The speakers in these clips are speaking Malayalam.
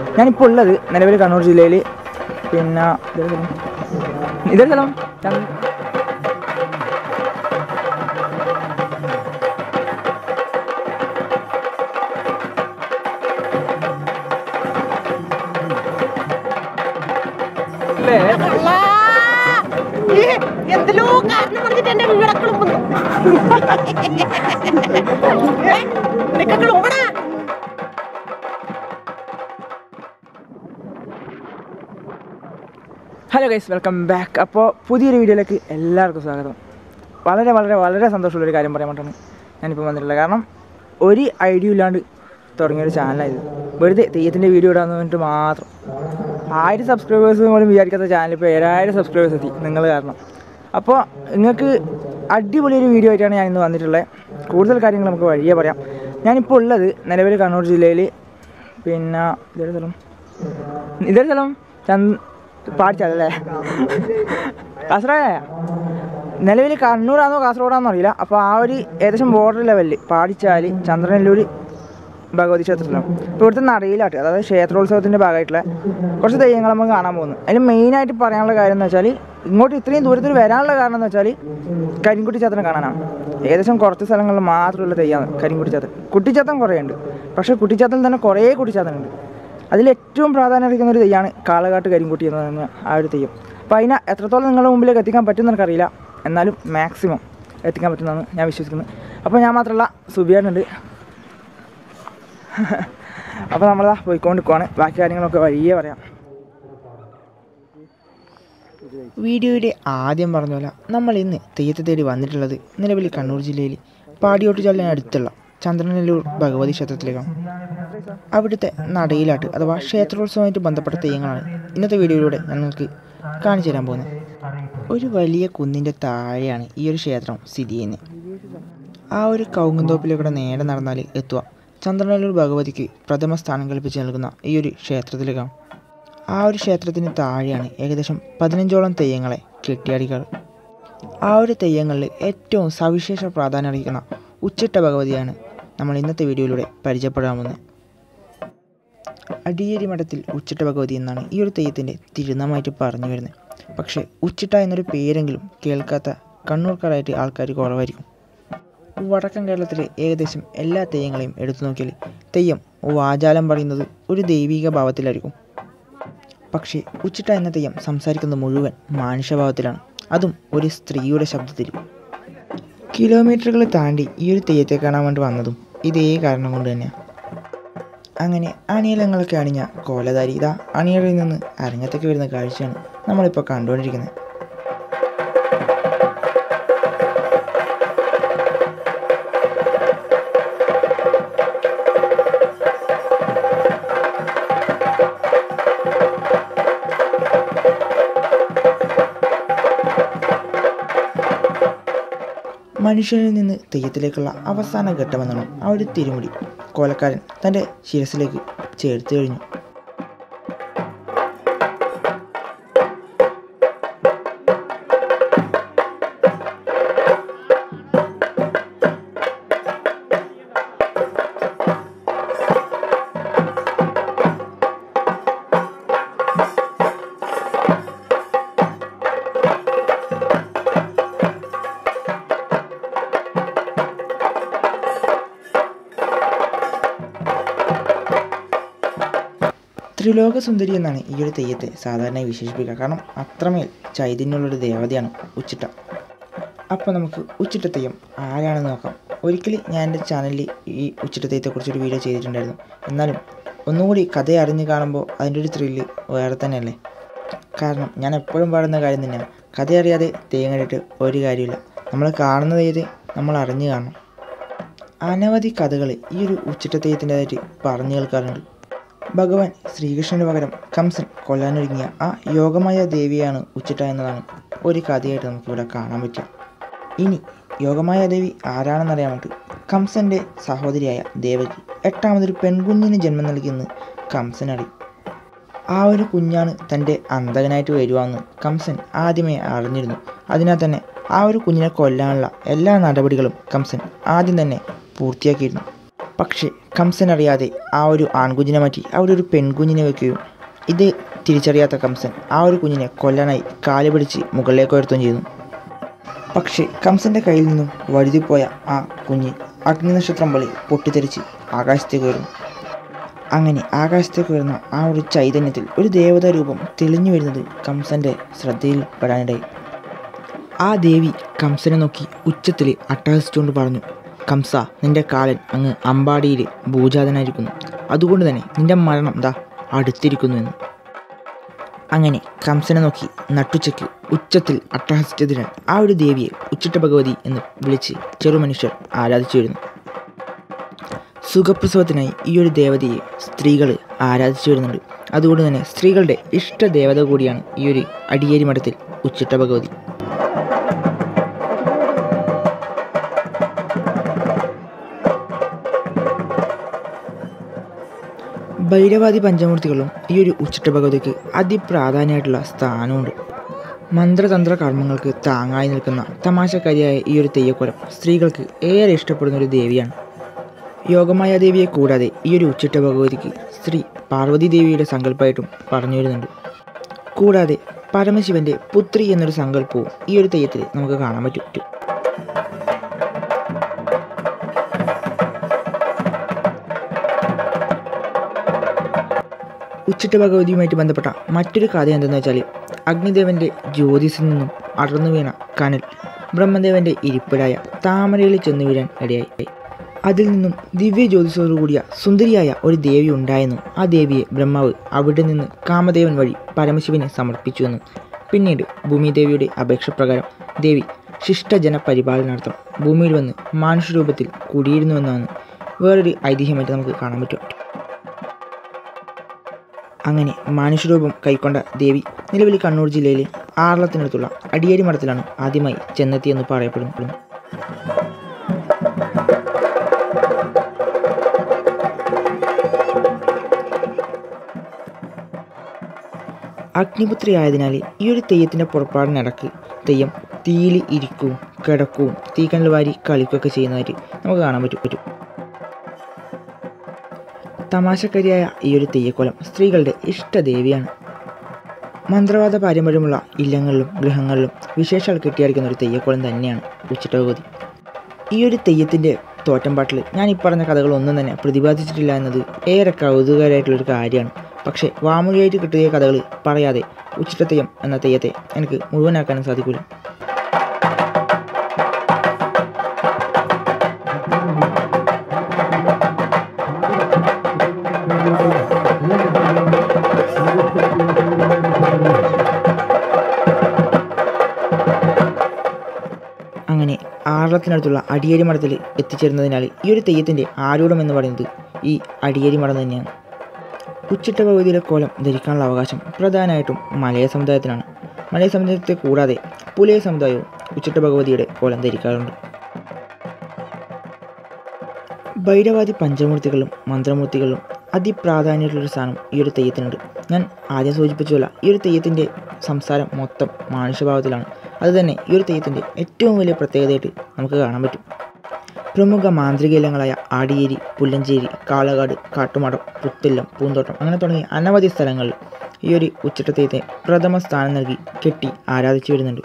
ഞാനിപ്പോൾ ഉള്ളത് നിലവിൽ കണ്ണൂർ ജില്ലയിൽ പിന്നെ ഇതേ സ്ഥലം ചന്ത- അല്ലേ? അല്ലാ! ഏ, എന്തെല്ലോ കാരണം പറഞ്ഞിട്ട് എന്റെ വീടെ കിളുമ്പുന്നു ഏ, നിനക്ക് കിളുമ്പടാ ഹലോ ഗൈസ് വെൽക്കം ബാക്ക് അപ്പോൾ പുതിയൊരു വീഡിയോയിലേക്ക് എല്ലാവർക്കും സ്വാഗതം വളരെ വളരെ വളരെ സന്തോഷമുള്ളൊരു കാര്യം പറയാൻ വേണ്ടിയിട്ടാണ് ഞാനിപ്പോൾ വന്നിട്ടുള്ളത് കാരണം ഒരു ഐഡിയ ഇല്ലാണ്ട് തുടങ്ങിയൊരു ചാനലായത് വെറുതെ തെയ്യത്തിൻ്റെ വീഡിയോ ഇടാന്ന് പറഞ്ഞിട്ട് മാത്രം ആയിരം സബ്സ്ക്രൈബേഴ്സ് പോലും വിചാരിക്കാത്ത ചാനൽ ഇപ്പോൾ ഏഴായിരം സബ്സ്ക്രൈബേഴ്സ് എത്തി നിങ്ങൾ കാരണം അപ്പോൾ നിങ്ങൾക്ക് അടിപൊളിയൊരു വീഡിയോ ആയിട്ടാണ് ഞാൻ ഇന്ന് വന്നിട്ടുള്ളത് കൂടുതൽ കാര്യങ്ങൾ നമുക്ക് വഴിയേ പറയാം ഞാനിപ്പോൾ ഉള്ളത് നിലവിൽ കണ്ണൂർ ജില്ലയിൽ പിന്നെ ഇതൊരു സ്ഥലം ഇതൊരു സ്ഥലം ചന്ത പാടിച്ചാലല്ലേ കാസർഗോഡ് നിലവിൽ കണ്ണൂരാണോ കാസർഗോഡാണോ അറിയില്ല അപ്പോൾ ആ ഒരു ഏകദേശം ബോർഡർ ലെവലിൽ പാടിച്ചാൽ ചന്ദ്രനെല്ലൂർ ഭഗവതി ക്ഷേത്രത്തിലാണ് ഇപ്പോൾ ഇവിടുത്തെ നടയിലാട്ട് അതായത് ക്ഷേത്രോത്സവത്തിൻ്റെ ഭാഗമായിട്ടുള്ള കുറച്ച് തെയ്യങ്ങൾ നമുക്ക് കാണാൻ പോകുന്നു അതിൽ മെയിനായിട്ട് പറയാനുള്ള കാര്യം എന്ന് വെച്ചാൽ ഇങ്ങോട്ട് ഇത്രയും ദൂരത്തിൽ വരാനുള്ള കാരണം എന്ന് വെച്ചാൽ കരിങ്കുട്ടി ചാത്തനെ കാണാനാണ് ഏകദേശം കുറച്ച് സ്ഥലങ്ങളിൽ മാത്രമുള്ള തെയ്യമാണ് കരിങ്കുട്ടി ചാത്തൻ കുട്ടിച്ചാത്തൻ കുറേ ഉണ്ട് പക്ഷേ കുട്ടിച്ചാത്തൻ തന്നെ കുറേ കുട്ടിച്ചാത്തനുണ്ട് അതിൽ ഏറ്റവും പ്രാധാന്യം അർഹിക്കുന്ന ഒരു തെയ്യമാണ് കാളകാട്ട് കരിങ്കുട്ടി എന്ന് പറയുന്ന ആ ഒരു തെയ്യം അപ്പോൾ അതിനെ എത്രത്തോളം നിങ്ങളുടെ മുമ്പിലേക്ക് എത്തിക്കാൻ പറ്റുമെന്ന് എനിക്കറിയില്ല എന്നാലും മാക്സിമം എത്തിക്കാൻ പറ്റുമെന്നാണ് ഞാൻ വിശ്വസിക്കുന്നത് അപ്പോൾ ഞാൻ മാത്രമല്ല സുബിയാനുണ്ട് അപ്പോൾ നമ്മളതാ പോയിക്കൊണ്ടിരിക്കുവാണ് ബാക്കി കാര്യങ്ങളൊക്കെ വഴിയേ പറയാം വീഡിയോയുടെ ആദ്യം പറഞ്ഞ പോലെ നമ്മൾ ഇന്ന് തെയ്യത്തെ തേടി വന്നിട്ടുള്ളത് നിലവിൽ കണ്ണൂർ ജില്ലയിൽ പാടിയോട്ടുചാലിന് അടുത്തുള്ള ചന്ദ്രനെല്ലൂർ ഭഗവതി ക്ഷേത്രത്തിലേക്കാണ് അവിടുത്തെ നടയിലാട്ട് അഥവാ ക്ഷേത്രോത്സവമായിട്ട് ബന്ധപ്പെട്ട തെയ്യങ്ങളാണ് ഇന്നത്തെ വീഡിയോയിലൂടെ ഞങ്ങൾക്ക് കാണിച്ചു തരാൻ പോകുന്നത് ഒരു വലിയ കുന്നിൻ്റെ താഴെയാണ് ഈ ഒരു ക്ഷേത്രം സ്ഥിതി ചെയ്യുന്നത് ആ ഒരു കൗങ്ങുന്തോപ്പിലൂടെ നേരെ നടന്നാൽ എത്തുക ചന്ദ്രനെല്ലൂർ ഭഗവതിക്ക് പ്രഥമ സ്ഥാനം കൽപ്പിച്ച് നൽകുന്ന ഈ ഒരു ക്ഷേത്രത്തിലേക്കാണ് ആ ഒരു ക്ഷേത്രത്തിന് താഴെയാണ് ഏകദേശം പതിനഞ്ചോളം തെയ്യങ്ങളെ കെട്ടിയാടികൾ ആ ഒരു തെയ്യങ്ങളിൽ ഏറ്റവും സവിശേഷ പ്രാധാന്യം അർഹിക്കുന്ന ഉച്ചിട്ട ഭഗവതിയാണ് നമ്മൾ ഇന്നത്തെ വീഡിയോയിലൂടെ പരിചയപ്പെടാൻ പോകുന്നത് അടിയേരി മഠത്തിൽ ഉച്ചിട്ട ഭഗവതി എന്നാണ് ഈ ഒരു തെയ്യത്തിൻ്റെ തിരുനാമായിട്ട് പറഞ്ഞു വരുന്നത് പക്ഷേ ഉച്ചിട്ട എന്നൊരു പേരെങ്കിലും കേൾക്കാത്ത കണ്ണൂർക്കാരായിട്ട് ആൾക്കാർ കുറവായിരിക്കും വടക്കൻ കേരളത്തിലെ ഏകദേശം എല്ലാ തെയ്യങ്ങളെയും എടുത്തു നോക്കിയാൽ തെയ്യം വാചാലം പറയുന്നത് ഒരു ദൈവിക ഭാവത്തിലായിരിക്കും പക്ഷേ ഉച്ചിട്ട എന്ന തെയ്യം സംസാരിക്കുന്നത് മുഴുവൻ മാനുഷ്യഭാവത്തിലാണ് അതും ഒരു സ്ത്രീയുടെ ശബ്ദത്തിൽ കിലോമീറ്ററുകൾ താണ്ടി ഈ ഒരു തെയ്യത്തെ കാണാൻ വേണ്ടി വന്നതും ഇതേ കാരണം കൊണ്ട് തന്നെയാണ് അങ്ങനെ അണിയലങ്ങളൊക്കെ അണിഞ്ഞ കോലധാരി ഇതാ അണിയറിൽ നിന്ന് അരങ്ങത്തേക്ക് വരുന്ന കാഴ്ചയാണ് നമ്മളിപ്പോൾ കണ്ടുകൊണ്ടിരിക്കുന്നത് മനുഷ്യനിൽ നിന്ന് തെയ്യത്തിലേക്കുള്ള അവസാന ഘട്ടമെന്നാണ് ആ ഒരു തിരുമുടി കോലക്കാരൻ തൻ്റെ ശിരസിലേക്ക് ചേർത്ത് കഴിഞ്ഞു ത്രിലോക സുന്ദരി എന്നാണ് ഈ ഒരു തെയ്യത്തെ സാധാരണയായി വിശേഷിപ്പിക്കുക കാരണം അത്രമേൽ ചൈതന്യമുള്ളൊരു ദേവതയാണ് ഉച്ചിട്ട അപ്പോൾ നമുക്ക് ഉച്ചിട്ട തെയ്യം ആരാണെന്ന് നോക്കാം ഒരിക്കൽ ഞാൻ എൻ്റെ ചാനലിൽ ഈ ഉച്ചിട്ട തെയ്യത്തെക്കുറിച്ചൊരു വീഡിയോ ചെയ്തിട്ടുണ്ടായിരുന്നു എന്നാലും ഒന്നുകൂടി കഥ അറിഞ്ഞ് കാണുമ്പോൾ അതിൻ്റെ ഒരു ത്രില്ല് വേറെ തന്നെയല്ലേ കാരണം ഞാൻ എപ്പോഴും പാടുന്ന കാര്യം തന്നെയാണ് കഥ അറിയാതെ തെയ്യം കണ്ടിട്ട് ഒരു കാര്യമില്ല നമ്മൾ കാണുന്ന തെയ്യത്തെ നമ്മൾ അറിഞ്ഞു കാണണം അനവധി കഥകൾ ഈ ഒരു ഉച്ചിട്ട തെയ്യത്തിൻ്റെതായിട്ട് പറഞ്ഞു കേൾക്കാറുണ്ട് ഭഗവാൻ ശ്രീകൃഷ്ണന് പകരം കംസൻ കൊല്ലാനൊരുങ്ങിയ ആ യോഗമായ ദേവിയാണ് ഉച്ചിട്ട എന്നതാണ് ഒരു കഥയായിട്ട് നമുക്കിവിടെ കാണാൻ പറ്റുക ഇനി യോഗമായ ദേവി ആരാണെന്നറിയാൻ വേണ്ടി കംസൻ്റെ സഹോദരിയായ ദേവകി എട്ടാമതൊരു പെൺകുഞ്ഞിന് ജന്മം നൽകിയെന്ന് കംസനറിയും ആ ഒരു കുഞ്ഞാണ് തൻ്റെ അന്തകനായിട്ട് വരുവാന്ന് കംസൻ ആദ്യമേ അറിഞ്ഞിരുന്നു അതിനാൽ തന്നെ ആ ഒരു കുഞ്ഞിനെ കൊല്ലാനുള്ള എല്ലാ നടപടികളും കംസൻ ആദ്യം തന്നെ പൂർത്തിയാക്കിയിരുന്നു പക്ഷേ കംസൻ അറിയാതെ ആ ഒരു ആൺകുഞ്ഞിനെ മാറ്റി അവിടെ ഒരു പെൺകുഞ്ഞിനെ വെക്കുകയും ഇത് തിരിച്ചറിയാത്ത കംസൻ ആ ഒരു കുഞ്ഞിനെ കൊല്ലാനായി കാല് പിടിച്ച് മുകളിലേക്ക് ഉയർത്തുകയും ചെയ്യുന്നു പക്ഷേ കംസൻ്റെ കയ്യിൽ നിന്നും വഴുതിപ്പോയ ആ കുഞ്ഞ് അഗ്നിനക്ഷത്രം പോലെ പൊട്ടിത്തെറിച്ച് ആകാശത്തേക്ക് ഉയർന്നു അങ്ങനെ ആകാശത്തേക്ക് ഉയർന്ന ആ ഒരു ചൈതന്യത്തിൽ ഒരു ദേവതാ രൂപം തെളിഞ്ഞു വരുന്നത് കംസൻ്റെ ശ്രദ്ധയിൽ പെടാനിടയായി ആ ദേവി കംസനെ നോക്കി ഉച്ചത്തിൽ അട്ടഹസിച്ചുകൊണ്ട് പറഞ്ഞു കംസ നിന്റെ കാലൻ അങ്ങ് അമ്പാടിയിൽ ഭൂജാതനായിരിക്കുന്നു അതുകൊണ്ട് തന്നെ നിന്റെ മരണം ദാ അടുത്തിരിക്കുന്നു എന്ന് അങ്ങനെ കംസനെ നോക്കി നട്ടുച്ചയ്ക്ക് ഉച്ചത്തിൽ അട്ടഹസിച്ചതിനാൽ ആ ഒരു ദേവിയെ ഉച്ചിട്ട ഭഗവതി എന്ന് വിളിച്ച് ചെറുമനുഷ്യർ ആരാധിച്ചു വരുന്നു സുഖപ്രസവത്തിനായി ഈ ഒരു ദേവതയെ സ്ത്രീകൾ ആരാധിച്ചു വരുന്നുണ്ട് അതുകൊണ്ട് തന്നെ സ്ത്രീകളുടെ ഇഷ്ട ദേവത കൂടിയാണ് ഈ ഒരു അടിയേരി മഠത്തിൽ ഉച്ചിട്ട ഭഗവതി ഭൈരവാദി പഞ്ചമൂർത്തികളും ഈ ഒരു ഉച്ചിട്ട ഭഗവതിക്ക് അതിപ്രാധാന്യമായിട്ടുള്ള സ്ഥാനമുണ്ട് മന്ത്രതന്ത്ര കർമ്മങ്ങൾക്ക് താങ്ങായി നിൽക്കുന്ന തമാശക്കാരിയായ ഈ ഒരു തെയ്യക്കുലം സ്ത്രീകൾക്ക് ഏറെ ഇഷ്ടപ്പെടുന്ന ഒരു ദേവിയാണ് യോഗമായ ദേവിയെ കൂടാതെ ഈ ഒരു ഉച്ചിട്ട ഭഗവതിക്ക് സ്ത്രീ പാർവതി ദേവിയുടെ സങ്കല്പമായിട്ടും പറഞ്ഞു വരുന്നുണ്ട് കൂടാതെ പരമശിവന്റെ പുത്രി എന്നൊരു സങ്കല്പവും ഈ ഒരു തെയ്യത്തിൽ നമുക്ക് കാണാൻ പറ്റും ഉച്ചിട്ട ഭഗവതിയുമായിട്ട് ബന്ധപ്പെട്ട മറ്റൊരു കഥ എന്തെന്ന് വെച്ചാൽ അഗ്നിദേവന്റെ ജ്യോതിസിൽ നിന്നും അടർന്നു വീണ കനൽ ബ്രഹ്മദേവന്റെ ഇരിപ്പിടായ താമരയിൽ ചെന്ന് വീഴാൻ ഇടയായി അതിൽ നിന്നും ദിവ്യ ജ്യോതിസോടു കൂടിയ സുന്ദരിയായ ഒരു ദേവി ഉണ്ടായെന്നും ആ ദേവിയെ ബ്രഹ്മാവ് അവിടെ നിന്ന് കാമദേവൻ വഴി പരമശിവന് സമർപ്പിച്ചുവെന്നും പിന്നീട് ഭൂമിദേവിയുടെ അപേക്ഷപ്രകാരം ദേവി ശിഷ്ടജന പരിപാലനാർത്ഥം ഭൂമിയിൽ വന്ന് മാനുഷ്യരൂപത്തിൽ കുടിയിരുന്നുവെന്നാണ് വേറൊരു ഐതിഹ്യമായിട്ട് നമുക്ക് കാണാൻ പറ്റും അങ്ങനെ മാനുഷ്യരൂപം കൈക്കൊണ്ട ദേവി നിലവിൽ കണ്ണൂർ ജില്ലയിലെ ആറളത്തിനടുത്തുള്ള അടിയേരി മഠത്തിലാണ് ആദ്യമായി ചെന്നെത്തിയെന്ന് പറയപ്പെടുന്നു അഗ്നിപുത്രിയായതിനാൽ ഈ ഒരു തെയ്യത്തിൻ്റെ പുറപ്പാടിനിടക്ക് തെയ്യം തീയിൽ ഇരിക്കുകയും കിടക്കുകയും തീക്കനൽ വാരി കളിക്കുകയൊക്കെ ചെയ്യുന്നതായിട്ട് നമുക്ക് കാണാൻ പറ്റും പറ്റും തമാശക്കരിയായ ഈ ഒരു തെയ്യക്കോലം സ്ത്രീകളുടെ ഇഷ്ടദേവിയാണ് മന്ത്രവാദ പാരമ്പര്യമുള്ള ഇല്ലങ്ങളിലും ഗൃഹങ്ങളിലും വിശേഷാൽ കെട്ടിയടിക്കുന്ന ഒരു തെയ്യക്കോലം തന്നെയാണ് ഉച്ചിട്ട ഭഗവതി ഈ ഒരു തെയ്യത്തിൻ്റെ തോറ്റമ്പാട്ടിൽ ഞാൻ ഈ പറഞ്ഞ കഥകളൊന്നും തന്നെ പ്രതിപാദിച്ചിട്ടില്ല എന്നത് ഏറെ കൗതുകകരമായിട്ടുള്ളൊരു കാര്യമാണ് പക്ഷേ വാമൊഴിയായിട്ട് കിട്ടിയ കഥകൾ പറയാതെ ഉച്ചിട്ട തെയ്യം എന്ന തെയ്യത്തെ എനിക്ക് മുഴുവനാക്കാനും സാധിക്കില്ല അങ്ങനെ ആറളത്തിനടുത്തുള്ള അടിയേരി മഠത്തിൽ എത്തിച്ചേരുന്നതിനാൽ ഈ ഒരു തെയ്യത്തിൻ്റെ ആരൂഢം എന്ന് പറയുന്നത് ഈ അടിയേരി മഠം തന്നെയാണ് ഉച്ചിട്ട ഭഗവതിയുടെ കോലം ധരിക്കാനുള്ള അവകാശം പ്രധാനമായിട്ടും മലയ സമുദായത്തിനാണ് മലയ സമുദായത്തെ കൂടാതെ പുലയ സമുദായവും ഉച്ചിട്ട ഭഗവതിയുടെ കോലം ധരിക്കാറുണ്ട് ഭൈരവാദി പഞ്ചമൂർത്തികളും മന്ത്രമൂർത്തികളും അതിപ്രാധാന്യമുള്ളൊരു സ്ഥാനം ഈ ഒരു തെയ്യത്തിനുണ്ട് ഞാൻ ആദ്യം സൂചിപ്പിച്ചല്ല ഈ ഒരു തെയ്യത്തിൻ്റെ സംസാരം മൊത്തം മാനുഷ്യഭാവത്തിലാണ് അതുതന്നെ ഈ ഒരു തെയ്യത്തിൻ്റെ ഏറ്റവും വലിയ പ്രത്യേകതയായിട്ട് നമുക്ക് കാണാൻ പറ്റും പ്രമുഖ മാന്ത്രിക ഇല്ലങ്ങളായ ആടിയേരി പുല്ലഞ്ചേരി കാളകാട് കാട്ടുമടം പുത്തില്ലം പൂന്തോട്ടം അങ്ങനെ തുടങ്ങിയ അനവധി സ്ഥലങ്ങളിൽ ഈ ഒരു ഉച്ചിട്ട തെയ്യത്തെ പ്രഥമ സ്ഥാനം നൽകി കെട്ടി ആരാധിച്ചു വരുന്നുണ്ട്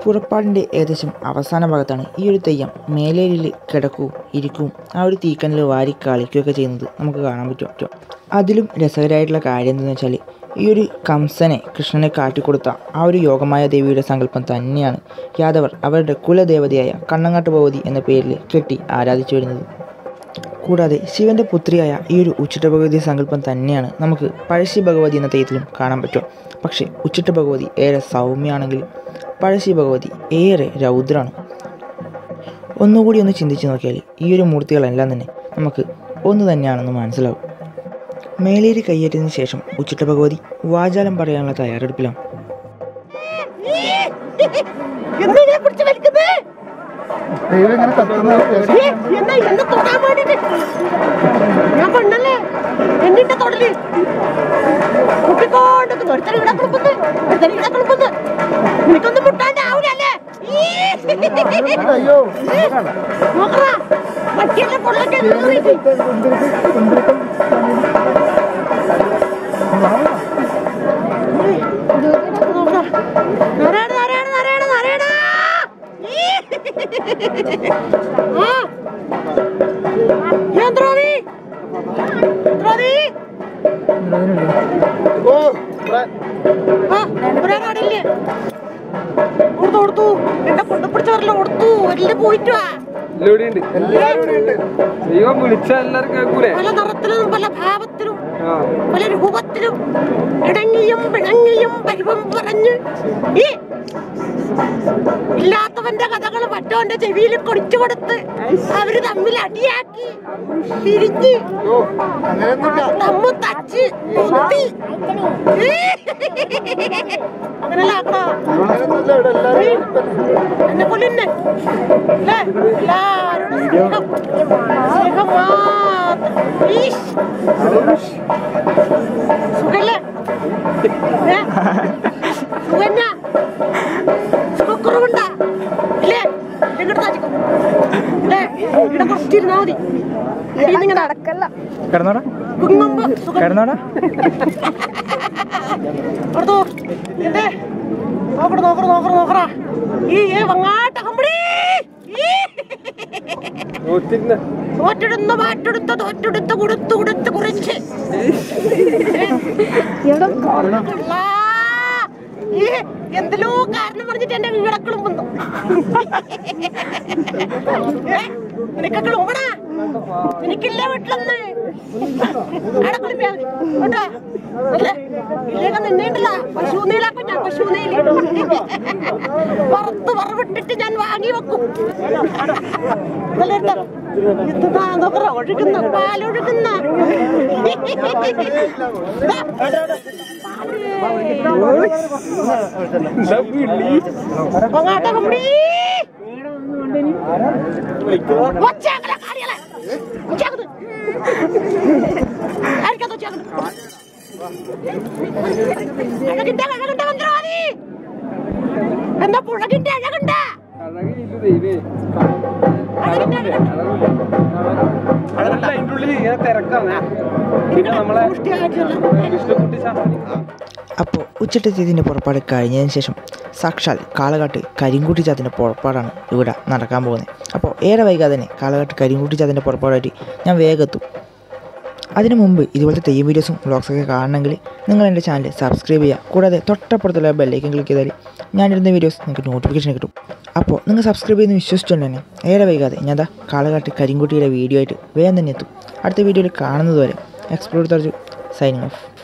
പുറപ്പാടിൻ്റെ ഏകദേശം അവസാന ഭാഗത്താണ് ഈ ഒരു തെയ്യം മേലേലിൽ കിടക്കുകയും ഇരിക്കുകയും ആ ഒരു തീക്കനൽ വാരി കളിക്കുകയൊക്കെ ചെയ്യുന്നത് നമുക്ക് കാണാൻ പറ്റും പറ്റും അതിലും രസകരമായിട്ടുള്ള കാര്യം എന്താണെന്ന് വെച്ചാൽ ഈ ഒരു കംസനെ കൃഷ്ണനെ കാട്ടിക്കൊടുത്ത ആ ഒരു യോഗമായ ദേവിയുടെ സങ്കല്പം തന്നെയാണ് യാദവർ അവരുടെ കുലദേവതയായ കണ്ണങ്ങാട്ട് ഭഗവതി എന്ന പേരിൽ കെട്ടി ആരാധിച്ചു വരുന്നത് കൂടാതെ ശിവന്റെ പുത്രിയായ ഈ ഒരു ഉച്ചിട്ട ഭഗവതി സങ്കല്പം തന്നെയാണ് നമുക്ക് പഴശ്ശി ഭഗവതി എന്ന തെയ്യത്തിലും കാണാൻ പറ്റും പക്ഷേ ഉച്ചിട്ട ഭഗവതി ഏറെ സൗമ്യമാണെങ്കിലും പഴശ്ശി ഭഗവതി ഏറെ രൗദ്രാണ് ഒന്നുകൂടി ഒന്ന് ചിന്തിച്ച് നോക്കിയാൽ ഈ ഒരു മൂർത്തികളെല്ലാം തന്നെ നമുക്ക് ഒന്ന് തന്നെയാണെന്ന് മനസ്സിലാവും മേലേരി കയ്യേറ്റതിന് ശേഷം ഉച്ചിട്ട ഭഗവതി വാചാലം പറയാനുള്ള തയ്യാറെടുപ്പിലാണ് എന്താ ഇതിനെ പിടിച്ച് വലിക്കുന്നത് ദൈവം ഇങ്ങനെ കത്തുന്നത് ഏ, എന്താ എന്നെ തൊടാൻ വേണ്ടിട്ട് ഞാൻ പെണ്ണല്ലേ എന്നിട്ട് തൊടല് കുട്ടിക്കോണ്ട് ഒരുത്തൻ ഇവിടെ കിടക്കുന്നു ഒരുത്തൻ ഇവിടെ കിടക്കുന്നു നിനക്കൊന്നും മുട്ടാണ്ടാവൂലല്ലേ ഈ. അയ്യോ നോക്കടാ മറ്റിയെല്ലാം കൊള്ളട്ടെ നരേണ നരേണ നരേണ നരേണ ഈ. ആ യന്ത്രോതി യന്ത്രോതി ഓ ഇവിടെ ആ ഒരാ കടയില്ലേ കൊടുത്തു കൊടുത്തു എന്റെ കൊണ്ടുപിടിച്ചവരെല്ലാം കൊടുത്തു എല്ലാം പോയിട്ട് വാ ഇവിടെയുണ്ട് ദൈവം വിളിച്ച എല്ലാരും കേൾക്കൂലേ പല നിറത്തിലും പല ഭാവത്തിലും ആ പല രൂപത്തിലും ഇണങ്ങിയും പിണങ്ങിയും പരിവം പറഞ്ഞ് ഈ ഇല്ലാത്തവന്റെ കഥകൾ മറ്റവന്റെ ചെവിയിൽ കൊടിച്ചു കൊടുത്ത് അവര് തമ്മിൽ അടിയാക്കി തിരിഞ്ഞ് ഓ അങ്ങനെയൊന്നുമില്ല നമ്മ തച്ച് കുത്തി അങ്ങനല്ല ആക്കണോ അങ്ങനെയൊന്നുമില്ല ഇവിടെ എല്ലാവരും എന്നെ കൊല്ലുന്നെ അല്ലേ എല്ലാവരോടും സ്നേഹം സ്നേഹം മാത്രം ഈശ്. സുഖല്ലേ ഏ? സുഖന്നാ സുഖക്കുറവുണ്ടാ ഇല്ലേ ഇങ്ങോട്ട് താച്ചിക്കോ അല്ലേ ഇവിടെ കുറച്ചിരുന്നാ മതി ഇങ്ങനെ നടക്കല്ല കിടന്നോടാ കുങ്ങുമ്പോ സുഖം കിടന്നോടാ കൊടുത്തു എന്തേ നോക്കട നോക്കട നോക്കട നോക്കറ ഈ ഏ വങ്ങാട്ട കമ്പടി നോക്കിരുന്ന തോറ്റെടുത്ത മാറ്റെടുത്ത തോറ്റെടുത്ത കൊടുത്തു കൊടുത്ത് കുറിച്ച് ആ, ഈ എന്തെല്ലോ കാരണം പറഞ്ഞിട്ട് എന്റെ വീടക്കളും വന്നു നിനക്ക് കിളുമ്പടാ എനിക്കില്ല വീട്ടിലൊന്ന് അവിടെ കുളിപ്പിയാ മതി. കേട്ടോ അല്ലേ ഇല്ലെങ്കിൽ നിന്നേണ്ടല്ല പശു നീലാക്കും ഞാൻ പശു നീല് വറുത്ത് വറവിട്ടിട്ട് ഞാൻ വാങ്ങി വെക്കും നല്ല എന്താ എന്താ നോക്കറ ഒഴുകുന്ന പാലൊഴുകുന്ന അങ്ങാട്ടെ കമ്പടി ഒച്ചാക്കല കാടികളെ ഒച്ചാക്കത് ആർക്കത് ഒച്ചാക്കത് അഴകിന്റെ അഴകിന്റെ മന്ത്രവാദി എന്താ പുഴകിന്റെ അഴകുണ്ട അഴകില്ല ദൈവേ അഴകിന്റെ അഴകുണ്ട് അതല്ല അതിന്റെ ഉള്ളിൽ ഇങ്ങനെ തിരക്കാണ് പിന്നെ നമ്മളെ പുഷ്ടിയായിട്ടുള്ള കൃഷ്ണകുട്ടി ശാസ്ത്രി അപ്പോൾ ഉച്ചത്തെത്തിയതിൻ്റെ പുറപ്പാട് കഴിഞ്ഞതിന് ശേഷം സാക്ഷാൽ കാളകാട്ട് കരിങ്കുട്ടി ചാത്തിൻ്റെ പുറപ്പാടാണ് ഇവിടെ നടക്കാൻ പോകുന്നത് അപ്പോൾ ഏറെ വൈകാതെ തന്നെ കാളകാട്ട് കരിങ്കുട്ടി ചാത്തിൻ്റെ പുറപ്പാടായിട്ട് ഞാൻ വേഗം എത്തും അതിനു മുമ്പ് ഇതുപോലത്തെ തെയ്യം വീഡിയോസും വ്ളോഗ്സൊക്കെ കാണണമെങ്കിൽ നിങ്ങൾ എൻ്റെ ചാനൽ സബ്സ്ക്രൈബ് ചെയ്യുക കൂടാതെ തൊട്ടപ്പുറത്തുള്ള ബെല്ലൈക്കൻ ക്ലിക്ക് ചെയ്താൽ ഞാനിടുന്ന വീഡിയോസ് നിങ്ങൾക്ക് നോട്ടിഫിക്കേഷൻ കിട്ടും അപ്പോൾ നിങ്ങൾ സബ്സ്ക്രൈബ് ചെയ്യുന്ന വിശ്വസിച്ചുകൊണ്ട് തന്നെ ഏറെ വൈകാതെ ഞാൻ ദാ കാളകാട്ട് കരിങ്കുട്ടിയുടെ വീഡിയോ ആയിട്ട് വേഗം തന്നെ എത്തും അടുത്ത വീഡിയോയിൽ കാണുന്നത് വരെ എക്സ്പ്ലോർ തർജു സൈനിങ് ഓഫ്